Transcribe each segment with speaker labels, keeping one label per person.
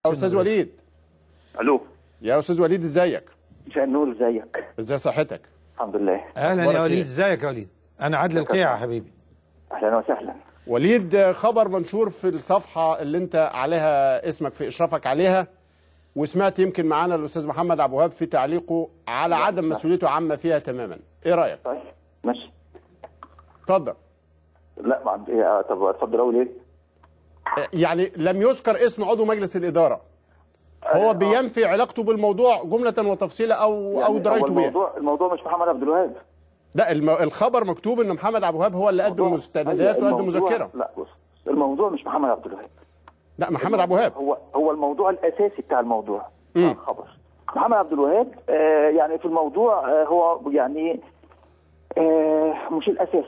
Speaker 1: استاذ وليد
Speaker 2: الو
Speaker 1: يا استاذ وليد ازيك
Speaker 2: مساء النور ازيك
Speaker 1: ازاي صحتك
Speaker 2: الحمد لله
Speaker 3: اهلا
Speaker 1: أخبارك
Speaker 3: يا وليد
Speaker 1: إيه؟
Speaker 3: ازيك يا وليد انا عادل القيع يا حبيبي
Speaker 2: اهلا وسهلا
Speaker 1: وليد آه، خبر منشور في الصفحه اللي انت عليها اسمك في اشرافك عليها وسمعت يمكن معانا الاستاذ محمد عبد الوهاب في تعليقه على عدم مسؤوليته عما فيها تماما ايه رايك
Speaker 2: طيب ماشي
Speaker 1: اتفضل
Speaker 2: لا ما عندي آه، طب اتفضل اقول ايه
Speaker 1: آه، يعني لم يذكر اسم عضو مجلس الاداره هو بينفي علاقته بالموضوع جمله وتفصيلا او او
Speaker 2: يعني هو
Speaker 1: درايته بيها
Speaker 2: الموضوع الموضوع مش محمد عبد الوهاب
Speaker 1: لا الم- الخبر مكتوب ان محمد عبد الوهاب هو اللي قدم
Speaker 2: الموضوع-
Speaker 1: مستندات
Speaker 2: أيوة،
Speaker 1: وقدم
Speaker 2: الموضوع-
Speaker 1: مذكره
Speaker 2: لا بص الموضوع مش محمد عبد الوهاب
Speaker 1: لا محمد عبد الوهاب
Speaker 2: هو هو الموضوع الاساسي بتاع الموضوع
Speaker 1: مم.
Speaker 2: بتاع الخبر محمد عبد الوهاب آه يعني في الموضوع آه هو يعني آه مش الاساس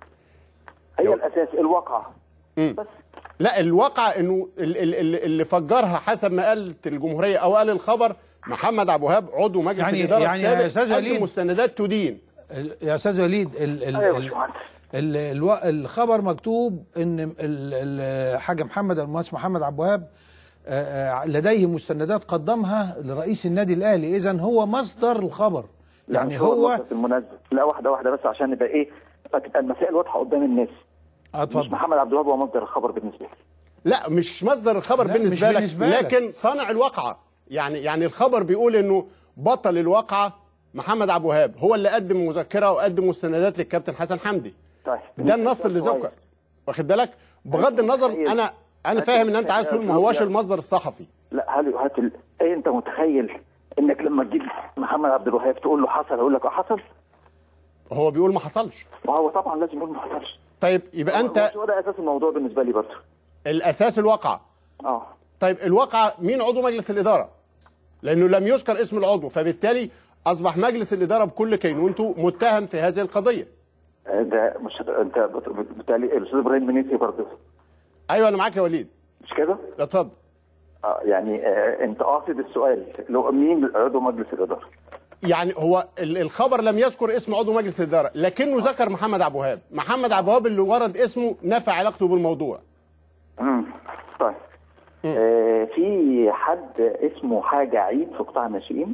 Speaker 2: هي
Speaker 1: يو.
Speaker 2: الاساس الواقعه
Speaker 1: مم.
Speaker 2: بس
Speaker 1: لا الواقع انه ال- ال- ال- اللي فجرها حسب ما قالت الجمهوريه او قال الخبر محمد عبد الوهاب عضو مجلس
Speaker 3: يعني-
Speaker 1: الاداره
Speaker 3: يعني يا
Speaker 1: السابق
Speaker 3: أستاذ
Speaker 1: قدم
Speaker 3: وليد-
Speaker 1: مستندات تدين
Speaker 3: ال- يا استاذ وليد ال ال
Speaker 2: ايوه يا
Speaker 3: ال
Speaker 2: باشمهندس
Speaker 3: ال الو- الخبر مكتوب ان ال- ال- الحاج محمد المهندس محمد عبد الوهاب آه، آه، لديه مستندات قدمها لرئيس النادي الاهلي اذا هو مصدر الخبر
Speaker 2: لا،
Speaker 3: يعني
Speaker 2: مش
Speaker 3: هو
Speaker 2: المصدر المناسب لا واحده واحده بس عشان نبقى ايه تبقى المسائل واضحه قدام الناس
Speaker 3: آه،
Speaker 2: مش
Speaker 3: اتفضل
Speaker 2: محمد عبد الوهاب هو مصدر الخبر بالنسبه لي
Speaker 1: لا مش مصدر الخبر
Speaker 3: لا،
Speaker 1: بالنسبه
Speaker 3: مش
Speaker 1: لك
Speaker 3: بالنسبة لك.
Speaker 1: لكن صانع الواقعه يعني يعني الخبر بيقول انه بطل الواقعه محمد عبد الوهاب هو اللي قدم مذكره وقدم مستندات للكابتن حسن حمدي
Speaker 2: طيب
Speaker 1: ده النص اللي
Speaker 2: كويس.
Speaker 1: ذكر واخد بالك بغض النظر انا انا
Speaker 2: أنت
Speaker 1: فاهم ان انت عايز تقول ما هواش
Speaker 2: متخيل-
Speaker 1: المصدر الصحفي
Speaker 2: لا هل هات ال... ايه انت متخيل انك لما تجيب محمد عبد الوهاب تقول له حصل يقول لك اه حصل
Speaker 1: هو بيقول ما حصلش
Speaker 2: وهو طبعا لازم يقول ما حصلش
Speaker 1: طيب يبقى انت
Speaker 2: هو ده اساس الموضوع بالنسبه لي برضه
Speaker 1: الاساس الواقعه
Speaker 2: اه
Speaker 1: طيب الواقعة مين عضو مجلس الإدارة؟ لأنه لم يذكر اسم العضو فبالتالي أصبح مجلس الإدارة بكل كينونته متهم في هذه القضية
Speaker 2: ده مش انت بت- بت- بالتالي الاستاذ ابراهيم منيسي برضه
Speaker 1: أيوة أنا معاك يا وليد
Speaker 2: مش كده؟
Speaker 1: اتفضل
Speaker 2: اه يعني آه انت قاصد السؤال لو مين عضو مجلس الاداره؟
Speaker 1: يعني هو ال- الخبر لم يذكر اسم عضو مجلس الإدارة لكنه ذكر محمد عبد الوهاب محمد عبد الوهاب اللي ورد اسمه نفى علاقته بالموضوع
Speaker 2: امم طيب آه في حد اسمه حاجه عيد في قطاع الناشئين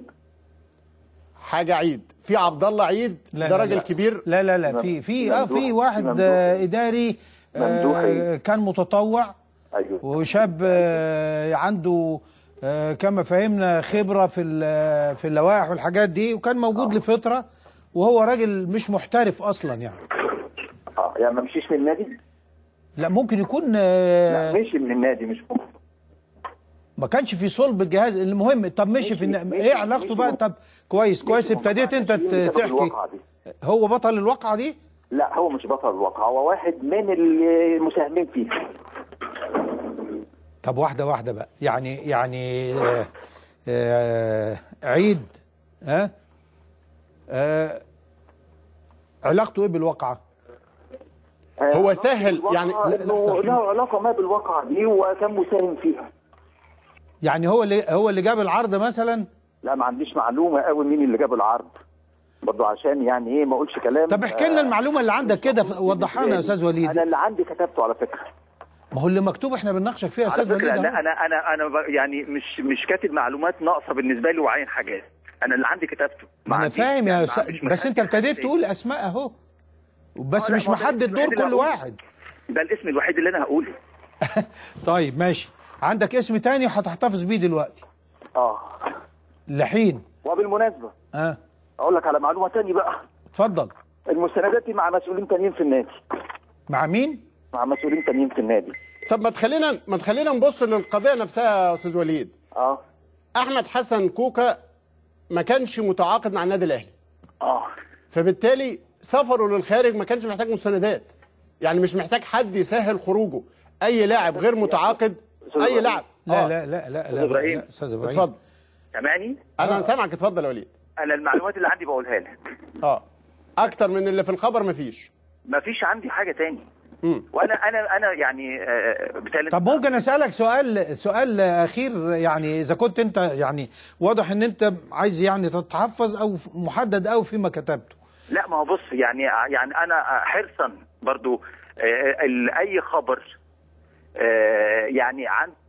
Speaker 1: حاجة عيد في عبد الله عيد
Speaker 3: لا
Speaker 1: ده
Speaker 3: لا
Speaker 1: راجل
Speaker 3: لا.
Speaker 1: كبير
Speaker 3: لا لا لا في في اه في
Speaker 2: ممدوح-
Speaker 3: واحد
Speaker 2: ممدوح.
Speaker 3: آه، اداري آه،
Speaker 2: ممدوحي.
Speaker 3: كان متطوع
Speaker 2: ايوه
Speaker 3: وشاب آه، عنده آه، كما فهمنا خبره في ال- في اللوائح والحاجات دي وكان موجود لفتره وهو راجل مش محترف اصلا يعني
Speaker 2: اه يعني ما مشيش من النادي؟
Speaker 3: لا ممكن يكون آه،
Speaker 2: لا مشي من النادي مش ممكن
Speaker 3: ما كانش في صلب الجهاز المهم طب مشي في الن-
Speaker 2: مشي-
Speaker 3: ايه علاقته بقى
Speaker 2: مشي-
Speaker 3: طب كويس كويس
Speaker 2: مشي
Speaker 3: ابتديت انت ت-
Speaker 2: بسبب
Speaker 3: تحكي
Speaker 2: الواقعة دي.
Speaker 3: هو بطل الواقعه دي
Speaker 2: لا هو مش بطل الواقع هو واحد من المساهمين فيه
Speaker 3: طب واحده واحده بقى يعني يعني آه آه عيد ها آه علاقته ايه بالواقعه
Speaker 1: هو
Speaker 2: آه،
Speaker 1: سهل
Speaker 2: الواقعة
Speaker 1: يعني-
Speaker 3: لا، لا،
Speaker 2: انه
Speaker 3: صح.
Speaker 2: له علاقه ما بالواقعه دي وكان مساهم فيها
Speaker 3: يعني هو اللي هو اللي جاب العرض مثلا
Speaker 2: لا ما عنديش معلومه قوي مين اللي جاب العرض برضه عشان يعني ايه ما اقولش كلام
Speaker 3: طب احكي لنا المعلومه اللي عندك كده ف- وضحها لنا يا استاذ وليد
Speaker 2: انا اللي عندي كتبته على فكره
Speaker 3: ما هو اللي مكتوب احنا بنناقشك فيه يا
Speaker 2: على
Speaker 3: استاذ
Speaker 2: فكره
Speaker 3: وليد
Speaker 2: انا
Speaker 3: أهو.
Speaker 2: انا انا انا ب- يعني مش مش كاتب معلومات ناقصه بالنسبه لي وعين حاجات انا اللي عندي كتبته
Speaker 3: ما انا
Speaker 2: عنديش-
Speaker 3: فاهم يا
Speaker 2: يعني
Speaker 3: استاذ
Speaker 2: مش
Speaker 3: بس انت
Speaker 2: متأكد
Speaker 3: ابتديت
Speaker 2: من
Speaker 3: تقول اسماء اهو بس
Speaker 2: آه، لا،
Speaker 3: مش
Speaker 2: ما هو ده
Speaker 3: محدد
Speaker 2: الاسم
Speaker 3: دور
Speaker 2: الوحيد اللي
Speaker 3: كل
Speaker 2: هقوله.
Speaker 3: واحد
Speaker 2: ده الاسم الوحيد اللي انا هقوله
Speaker 3: طيب ماشي عندك اسم تاني هتحتفظ بيه دلوقتي
Speaker 2: اه
Speaker 3: لحين
Speaker 2: وبالمناسبه
Speaker 3: اه
Speaker 2: اقول لك على معلومه تاني بقى
Speaker 3: اتفضل
Speaker 2: المستندات دي مع مسؤولين تانيين في النادي
Speaker 3: مع مين
Speaker 2: مع مسؤولين تانيين في النادي
Speaker 1: طب ما تخلينا ما تخلينا نبص للقضية نفسها يا أستاذ وليد
Speaker 2: اه
Speaker 1: أحمد حسن كوكا ما كانش متعاقد مع النادي الأهلي
Speaker 2: اه
Speaker 1: فبالتالي سفره للخارج ما كانش محتاج مستندات يعني مش محتاج حد يسهل خروجه اي لاعب غير متعاقد
Speaker 2: أستاذ
Speaker 1: اي
Speaker 2: إبراهيم.
Speaker 1: لاعب
Speaker 3: لا
Speaker 1: آه.
Speaker 3: لا لا لا لا
Speaker 2: إبراهيم.
Speaker 3: لا استاذ ابراهيم
Speaker 1: اتفضل
Speaker 2: سامعني
Speaker 1: انا سامعك اتفضل يا وليد
Speaker 2: انا المعلومات اللي عندي بقولها لك
Speaker 1: اه اكتر من اللي في الخبر مفيش
Speaker 2: مفيش عندي حاجه تاني
Speaker 1: مم.
Speaker 2: وانا انا انا يعني آه، بالتالي
Speaker 3: طب ممكن اسالك سؤال سؤال اخير يعني اذا كنت انت يعني واضح ان انت عايز يعني تتحفظ او محدد او فيما كتبته
Speaker 2: لا ما هو بص يعني يعني انا حرصا برضو آه، ال- اي خبر آه، يعني عن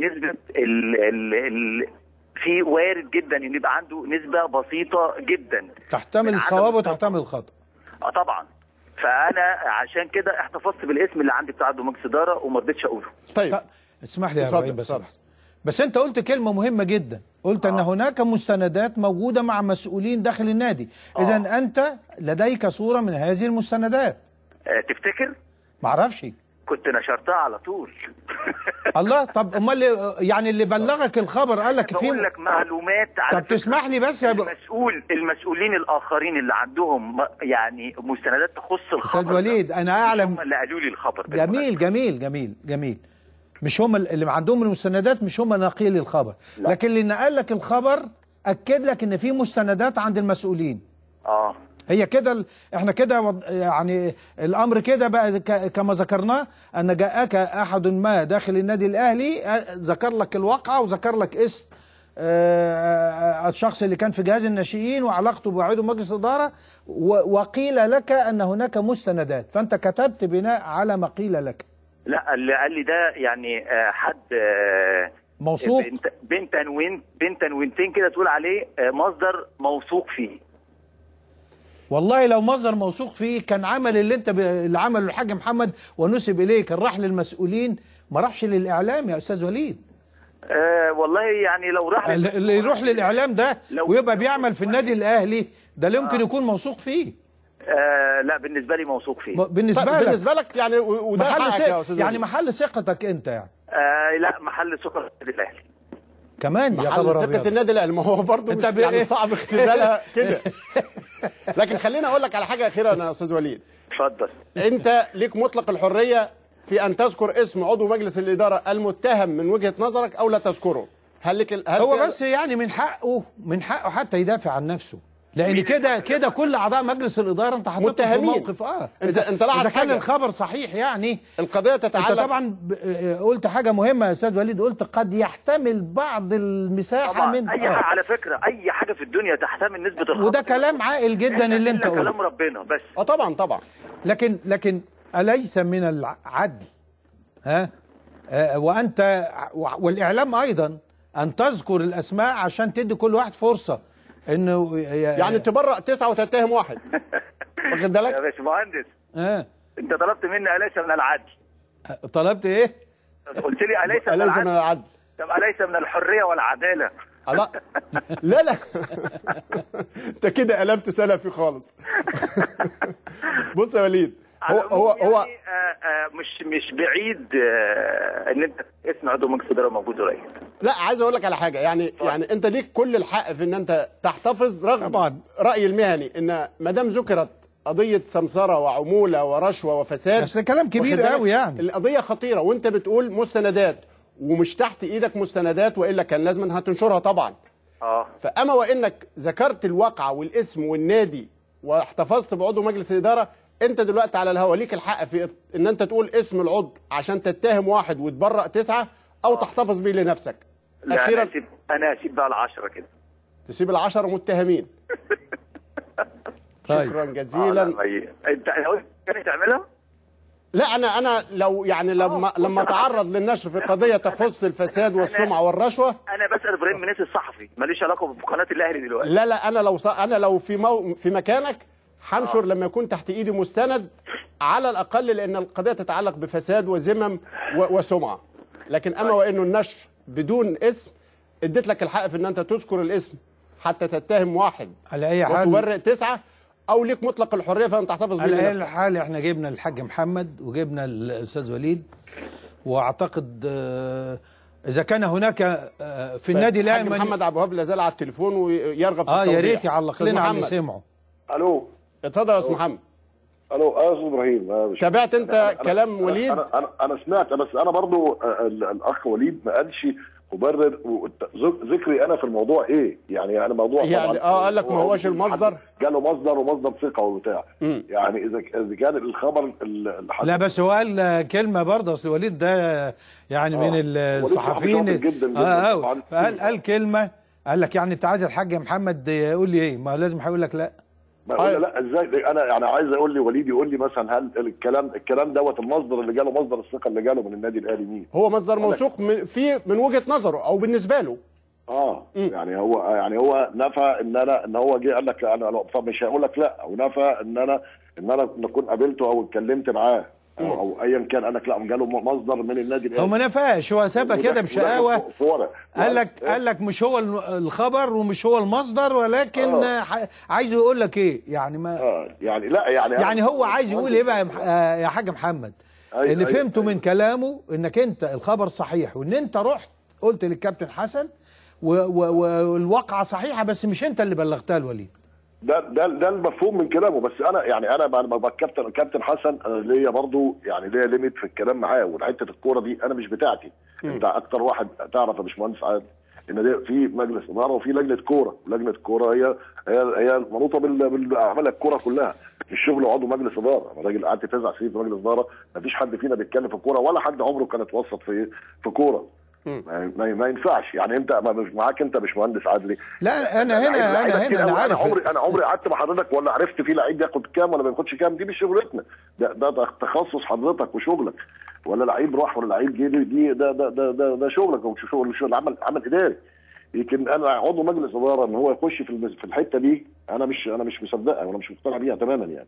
Speaker 2: نسبه ال ال ال في وارد جدا ان يبقى عنده نسبه بسيطه جدا
Speaker 3: تحتمل
Speaker 2: من
Speaker 3: الصواب
Speaker 2: عدم
Speaker 3: وتحتمل الخطا
Speaker 2: اه طبعا فانا عشان كده احتفظت بالاسم اللي عندي بتاع عضو مجلس اداره وما رضيتش اقوله
Speaker 1: طيب
Speaker 3: طب اسمح لي يا
Speaker 1: اتفضل،
Speaker 3: ابراهيم بس
Speaker 1: اتفضل.
Speaker 3: لحظة. بس انت قلت كلمه مهمه جدا قلت ان هناك مستندات موجوده مع مسؤولين داخل النادي اذا انت لديك صوره من هذه المستندات
Speaker 2: آه تفتكر
Speaker 3: معرفش
Speaker 2: كنت نشرتها على طول
Speaker 3: الله طب امال اللي- يعني اللي بلغك الخبر قال لك
Speaker 2: بقول
Speaker 3: في
Speaker 2: لك معلومات على
Speaker 3: طب تسمح لي بس يا ب...
Speaker 2: المسؤول المسؤولين الاخرين اللي عندهم م- يعني مستندات تخص الخبر
Speaker 3: استاذ وليد انا اعلم
Speaker 2: هم اللي قالوا لي الخبر
Speaker 3: جميل جميل جميل جميل مش هم اللي عندهم المستندات مش هم ناقلي الخبر لكن اللي نقل لك الخبر اكد لك ان في مستندات عند المسؤولين
Speaker 2: اه
Speaker 3: هي كده ال- احنا كده وض- يعني الامر كده بقى ك- كما ذكرناه ان جاءك احد ما داخل النادي الاهلي آه، ذكر لك الواقعه وذكر لك اسم آه، آه، الشخص اللي كان في جهاز الناشئين وعلاقته بعضو مجلس اداره و- وقيل لك ان هناك مستندات فانت كتبت بناء على ما قيل لك
Speaker 2: لا اللي قال لي ده يعني آه، حد آه،
Speaker 3: موثوق
Speaker 2: بين بين تنوين بين تنوينتين كده تقول عليه آه، مصدر موثوق فيه
Speaker 3: والله لو مصدر موثوق فيه كان عمل اللي انت ب... اللي عمله الحاج محمد ونسب اليه كان راح للمسؤولين ما راحش للاعلام يا استاذ وليد
Speaker 2: آه والله يعني لو راح
Speaker 3: اللي اللي يروح للاعلام ده
Speaker 2: لو-
Speaker 3: ويبقى بيعمل في النادي الاهلي ده لا يمكن يكون موثوق فيه
Speaker 2: آه لا بالنسبه لي موثوق فيه
Speaker 3: م- بالنسبه
Speaker 1: طيب
Speaker 3: لك
Speaker 1: بالنسبه لك يعني و- وده
Speaker 3: محل
Speaker 1: حقك يا
Speaker 3: ثق-
Speaker 1: استاذ
Speaker 3: يعني
Speaker 1: وليد.
Speaker 3: محل ثقتك انت يعني
Speaker 2: آه لا محل سكر النادي الاهلي
Speaker 3: كمان يا
Speaker 1: محل
Speaker 3: خبر
Speaker 1: ثقة
Speaker 3: أبيض.
Speaker 1: النادي الاهلي ما هو برضه
Speaker 3: انت
Speaker 1: مش
Speaker 3: ب-
Speaker 1: يعني صعب اختزالها كده لكن خليني اقول لك على حاجه اخيره يا استاذ وليد
Speaker 2: اتفضل
Speaker 1: انت ليك مطلق الحريه في ان تذكر اسم عضو مجلس الاداره المتهم من وجهه نظرك او لا تذكره هل لك ال- هل
Speaker 3: هو
Speaker 1: في-
Speaker 3: بس يعني من حقه من حقه حتى يدافع عن نفسه لان كده كده كل اعضاء مجلس الاداره انت حطيتهم في
Speaker 1: متهمين.
Speaker 3: موقف اه
Speaker 1: انت-
Speaker 3: اذا
Speaker 1: انت لاحظ
Speaker 3: اذا كان
Speaker 1: حاجة.
Speaker 3: الخبر صحيح يعني
Speaker 1: القضيه
Speaker 3: انت
Speaker 1: تتعلق
Speaker 3: طبعا ب- آه، قلت حاجه مهمه يا استاذ وليد قلت قد يحتمل بعض المساحه
Speaker 2: طبعا
Speaker 3: من
Speaker 2: اي
Speaker 3: آه.
Speaker 2: حاجه على فكره اي حاجه في الدنيا تحتمل نسبه الخطا
Speaker 3: وده كلام عاقل جدا اللي انت
Speaker 2: إلا
Speaker 3: قلته
Speaker 2: كلام ربنا بس
Speaker 1: اه طبعا طبعا
Speaker 3: لكن لكن اليس من العدل ها آه، وانت والاعلام ايضا ان تذكر الاسماء عشان تدي كل واحد فرصه انه
Speaker 1: يعني تبرأ تسعه وتتهم واحد واخد
Speaker 2: يا
Speaker 1: بالك
Speaker 2: باشمهندس
Speaker 3: آه.
Speaker 2: انت طلبت مني اليس من العدل
Speaker 3: طلبت ايه
Speaker 2: قلت لي اليس من
Speaker 1: أليس من
Speaker 2: العدل
Speaker 1: العدل
Speaker 2: طب اليس من الحريه والعداله
Speaker 1: لا لا لا انت كده قلبت سلفي خالص بص يا وليد هو
Speaker 2: على
Speaker 1: هو
Speaker 2: العموم
Speaker 1: هو
Speaker 2: يعني آه آه مش مش بعيد آه ان انت اسم عضو مجلس اداره موجود قريب
Speaker 1: لا عايز اقول لك على حاجه يعني يعني انت ليك كل الحق في ان انت تحتفظ رغم
Speaker 3: طبعاً.
Speaker 1: رايي المهني ان ما دام ذكرت قضيه سمسره وعموله ورشوه وفساد
Speaker 3: بس ده كلام كبير
Speaker 1: واخد بالك؟
Speaker 3: قوي يعني.
Speaker 1: القضيه خطيره وانت بتقول مستندات ومش تحت ايدك مستندات والا كان لازم هتنشرها طبعا
Speaker 2: اه
Speaker 1: فاما وانك ذكرت الواقعه والاسم والنادي واحتفظت بعضو مجلس الاداره انت دلوقتي على الهوا ليك الحق في ان انت تقول اسم العضو عشان تتهم واحد وتبرأ تسعه او تحتفظ بيه لنفسك
Speaker 2: لا انا
Speaker 1: اخيرا
Speaker 2: اسيب انا اسيب بقى العشره كده
Speaker 1: تسيب العشرة متهمين
Speaker 3: طيب.
Speaker 1: شكرا
Speaker 2: آه لا
Speaker 1: جزيلا
Speaker 2: ما ي- انت لو كانت تعملها
Speaker 1: لا انا انا لو يعني لما لما اتعرض للنشر في قضيه تخص الفساد والسمعه والرشوه
Speaker 2: انا بسال ابراهيم منيس الصحفي ماليش علاقه بقناه الاهلي دلوقتي
Speaker 1: لا لا انا لو ص... انا لو في مو... في مكانك هنشر لما يكون تحت ايدي مستند على الاقل لان القضيه تتعلق بفساد وذمم و... وسمعه لكن اما وانه النشر بدون اسم اديت لك الحق في ان انت تذكر الاسم حتى تتهم واحد
Speaker 3: على اي حال
Speaker 1: وتبرئ تسعه او ليك مطلق الحريه فان تحتفظ بيه
Speaker 3: على اي
Speaker 1: لنفسك
Speaker 3: حال احنا جبنا الحاج محمد وجبنا الاستاذ وليد واعتقد آه، اذا كان هناك آه، في النادي
Speaker 1: الحاج
Speaker 3: الاهلي
Speaker 1: محمد عبد الوهاب لا زال على التليفون ويرغب في
Speaker 3: اه يا
Speaker 1: التوضيح.
Speaker 3: ريت يعلق
Speaker 1: أستاذ
Speaker 3: لنا على اللي
Speaker 1: محمد
Speaker 3: سمعه
Speaker 4: الو
Speaker 1: اتفضل يا استاذ محمد
Speaker 4: الو انا استاذ ابراهيم أنا مش-
Speaker 1: تابعت انت
Speaker 4: أنا-
Speaker 1: كلام
Speaker 4: أنا-
Speaker 1: وليد؟
Speaker 4: انا انا, أنا سمعت بس انا برضو آه، ال- الاخ وليد ما قالش مبرر والت- ذك- ذكري انا في الموضوع ايه يعني انا موضوع
Speaker 1: يعني
Speaker 4: طبعاً
Speaker 1: آه، قال لك ما
Speaker 4: هو
Speaker 1: هوش المصدر؟
Speaker 4: جاله مصدر ومصدر ثقه وبتاع
Speaker 1: مم.
Speaker 4: يعني اذا اذا كان الخبر ال- الحد-
Speaker 3: لا بس هو قال كلمه برضه اصل وليد ده يعني
Speaker 4: آه.
Speaker 3: من
Speaker 4: وليد
Speaker 3: الصحفيين
Speaker 4: صحفي شاطر جداً جداً
Speaker 3: اه
Speaker 4: طبعاً.
Speaker 3: اه فقال قال كلمه قال لك يعني انت عايز الحاج محمد يقول لي ايه ما لازم هيقول لك لا
Speaker 4: بقول
Speaker 1: أيوة.
Speaker 4: لا ازاي انا يعني عايز اقول لي وليد يقول لي مثلا هل الكلام الكلام دوت المصدر اللي جاله مصدر الثقه اللي جاله من النادي الاهلي مين؟
Speaker 1: هو مصدر
Speaker 4: أقول لك.
Speaker 1: موثوق من في من وجهه نظره او بالنسبه له
Speaker 4: اه
Speaker 1: مم.
Speaker 4: يعني هو يعني هو نفى ان انا ان هو جه قال لك انا لا، طب مش هقول لك لا ونفى ان انا ان انا اكون قابلته او اتكلمت معاه او, أو ايا كان قال لك لا جاله مصدر من النادي
Speaker 3: هو
Speaker 4: الاهلي
Speaker 3: ما نفاش هو سابها
Speaker 4: وده-
Speaker 3: كده
Speaker 4: وده
Speaker 3: بشقاوه
Speaker 4: في- في ورق
Speaker 3: قال لك قال لك مش هو ال- الخبر ومش هو المصدر ولكن
Speaker 4: آه.
Speaker 3: آه، ح- عايز يقول لك ايه يعني ما
Speaker 4: اه يعني لا يعني
Speaker 3: يعني هو عايز يقول ايه بقى يا مح- آه، يا حاج محمد
Speaker 4: أيوة،
Speaker 3: اللي
Speaker 4: أيوة،
Speaker 3: فهمته
Speaker 4: أيوة.
Speaker 3: من كلامه انك انت الخبر صحيح وان انت رحت قلت للكابتن حسن و- و- والواقعه صحيحه بس مش انت اللي بلغتها الوليد
Speaker 4: ده ده ده المفهوم من كلامه بس انا يعني انا بعد ما بقى الكابتن الكابتن حسن أنا ليا برضو يعني ليا ليميت في الكلام معاه وحته الكوره دي انا مش بتاعتي انت اكتر واحد تعرف يا باشمهندس عادل ان ده في مجلس اداره وفي لجنه كوره ولجنه الكوره هي هي هي منوطه بال- بالاعمال الكوره كلها مش شغل عضو مجلس اداره انا راجل قعدت تسع سنين في مجلس اداره ما فيش حد فينا بيتكلم في الكوره ولا حد عمره كان اتوسط في في كوره ما, ما, ما ينفعش يعني انت ما مش معاك انت يا باشمهندس عادل
Speaker 3: لا انا هنا
Speaker 4: لعيبة
Speaker 3: انا
Speaker 4: كتير
Speaker 3: هنا انا
Speaker 4: أوي.
Speaker 3: عارف
Speaker 4: انا عمري انا عمري قعدت مع حضرتك ولا عرفت في لعيب ياخد كام ولا ما ياخدش كام دي مش شغلتنا ده ده تخصص حضرتك وشغلك ولا لعيب راح ولا لعيب جه دي- دي ده ده ده ده, ده شغلك او شغل شغل عمل عمل اداري لكن انا عضو مجلس اداره ان هو يخش في المس- في الحته دي انا مش انا مش مصدقها وانا مش مقتنع بيها تماما يعني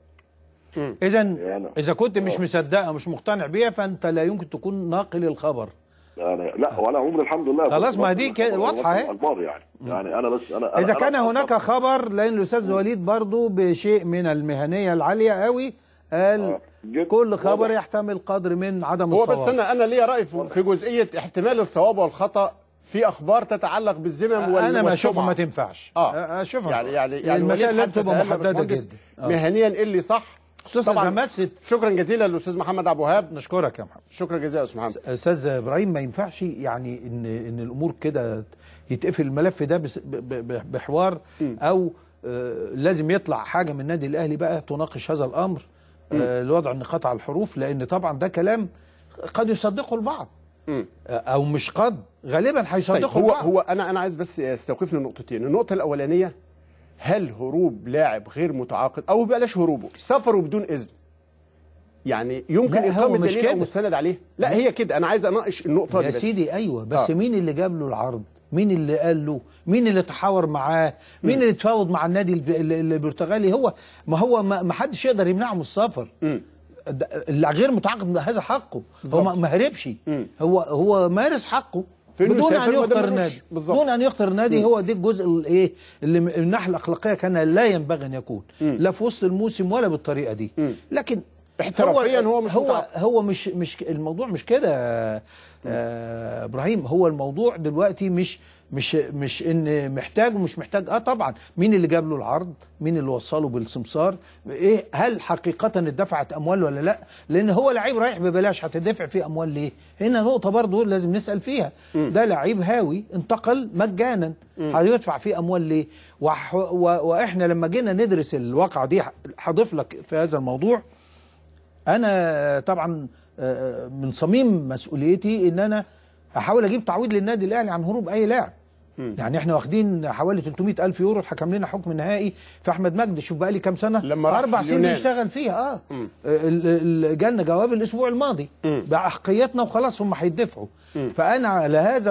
Speaker 3: اذا
Speaker 4: يعني-
Speaker 3: اذا كنت مش
Speaker 4: آه.
Speaker 3: مصدقها مش مقتنع بيها فانت لا يمكن تكون ناقل الخبر
Speaker 4: أنا لا ولا عمري الحمد لله
Speaker 3: خلاص،
Speaker 4: كنت
Speaker 3: ما دي
Speaker 4: بطل-
Speaker 3: كده واضحة أهي.
Speaker 4: اخبار يعني يعني انا بس انا
Speaker 3: اذا
Speaker 4: أنا-
Speaker 3: كان
Speaker 4: أنا-
Speaker 3: هناك خبر لان الاستاذ وليد برضو بشيء من المهنيه العاليه قوي قال
Speaker 4: آه، جد.
Speaker 3: كل خبر
Speaker 4: واضح.
Speaker 3: يحتمل قدر من عدم
Speaker 1: هو
Speaker 3: الصواب
Speaker 1: بس انا انا ليا راي في في جزئيه احتمال الصواب والخطا في اخبار تتعلق بالذمم وال-
Speaker 3: انا ما اشوفها
Speaker 1: والسمعة.
Speaker 3: ما تنفعش
Speaker 1: اه
Speaker 3: اشوفها
Speaker 1: يعني يعني يعني
Speaker 3: المسائل
Speaker 1: وليد
Speaker 3: لازم
Speaker 1: حتى
Speaker 3: تبقى
Speaker 1: سألنا
Speaker 3: محدده
Speaker 1: باشمهندس
Speaker 3: جدا آه.
Speaker 1: مهنيا ايه اللي صح
Speaker 3: خصوصا اذا مست
Speaker 1: شكرا جزيلا للاستاذ محمد ابو وهاب
Speaker 3: نشكرك يا محمد
Speaker 1: شكرا جزيلا يا استاذ محمد
Speaker 3: استاذ ابراهيم ما ينفعش يعني ان ان الامور كده يتقفل الملف ده بس- ب- ب- بحوار او آه لازم يطلع حاجه من النادي الاهلي بقى تناقش هذا الامر آه لوضع النقاط على الحروف لان طبعا ده كلام قد يصدقه البعض
Speaker 1: مم.
Speaker 3: آه او مش قد غالبا
Speaker 1: طيب
Speaker 3: هيصدقه
Speaker 1: هو
Speaker 3: البعض
Speaker 1: هو انا انا عايز بس استوقفني نقطتين النقطه الاولانيه هل هروب لاعب غير متعاقد او بلاش هروبه سفره بدون اذن يعني يمكن
Speaker 3: لا، هو
Speaker 1: اقامه
Speaker 3: مش
Speaker 1: دليل او
Speaker 3: كده.
Speaker 1: مستند عليه لا هي كده انا عايز اناقش النقطه دي
Speaker 3: يا
Speaker 1: بس.
Speaker 3: سيدي ايوه بس
Speaker 1: آه.
Speaker 3: مين اللي جاب له العرض مين اللي قال له مين اللي تحاور معاه مين اللي تفاوض مع النادي الب- ال- ال- البرتغالي هو ما هو ما ما حدش يقدر يمنعه من السفر
Speaker 1: مم.
Speaker 3: ده- اللي غير متعاقد هذا حقه هو
Speaker 1: بالظبط.
Speaker 3: ما ما هربش
Speaker 1: مم.
Speaker 3: هو هو مارس حقه
Speaker 1: في إنه
Speaker 3: بدون
Speaker 1: يسافر
Speaker 3: ان
Speaker 1: ما
Speaker 3: يختار
Speaker 1: دام
Speaker 3: النادي
Speaker 1: ملوش. بالظبط.
Speaker 3: بدون ان يختار النادي هو دي الجزء الايه اللي من الناحيه الاخلاقيه كان لا ينبغي ان يكون لا في وسط الموسم ولا بالطريقه دي لكن
Speaker 1: احترافياً هو مش
Speaker 3: هو
Speaker 1: متعاقد.
Speaker 3: هو مش مش الموضوع مش كده آه، آه ابراهيم هو الموضوع دلوقتي مش مش مش ان محتاج ومش محتاج اه طبعا مين اللي جاب له العرض مين اللي وصله بالسمسار ايه هل حقيقه اتدفعت اموال ولا لا لان هو لعيب رايح ببلاش هتدفع فيه اموال ليه هنا نقطه برضه لازم نسال فيها ده لعيب هاوي انتقل مجانا هيدفع فيه اموال ليه وح- و- واحنا لما جينا ندرس الواقعه دي هضيف لك في هذا الموضوع انا طبعا آه، من صميم مسؤوليتي ان انا احاول اجيب تعويض للنادي الاهلي عن هروب اي لاعب يعني احنا واخدين حوالي 300 الف يورو اتحكم لنا حكم نهائي في احمد مجدي شوف بقى لي كام سنه
Speaker 1: لما راح
Speaker 3: اربع سنين
Speaker 1: اليونان.
Speaker 3: بيشتغل فيها اه ال- ال- جالنا جواب الاسبوع الماضي باحقيتنا وخلاص هم هيدفعوا فانا على هذا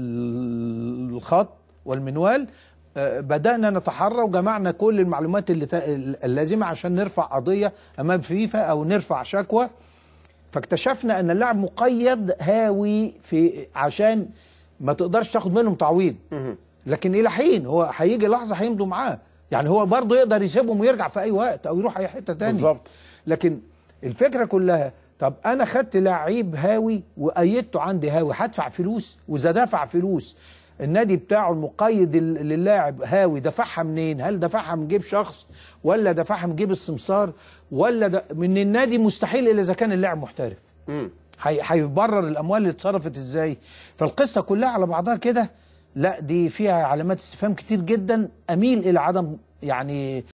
Speaker 3: ال- الخط والمنوال آه، بدأنا نتحرى وجمعنا كل المعلومات اللي تا- اللازمة عشان نرفع قضية أمام فيفا أو نرفع شكوى فاكتشفنا ان اللاعب مقيد هاوي في عشان ما تقدرش تاخد منهم تعويض لكن الى حين هو هيجي لحظه هيمضوا معاه يعني هو برضه يقدر يسيبهم ويرجع في اي وقت او يروح اي حته تاني
Speaker 1: بالظبط.
Speaker 3: لكن الفكره كلها طب انا خدت لعيب هاوي وايدته عندي هاوي هدفع فلوس واذا دفع فلوس النادي بتاعه المقيد ال- للاعب هاوي دفعها منين هل دفعها من جيب شخص ولا دفعها من جيب السمسار ولا ده من النادي مستحيل الا اذا كان اللاعب محترف هي- هيبرر الاموال اللي اتصرفت ازاي فالقصه كلها على بعضها كده لا دي فيها علامات استفهام كتير جدا اميل الى عدم يعني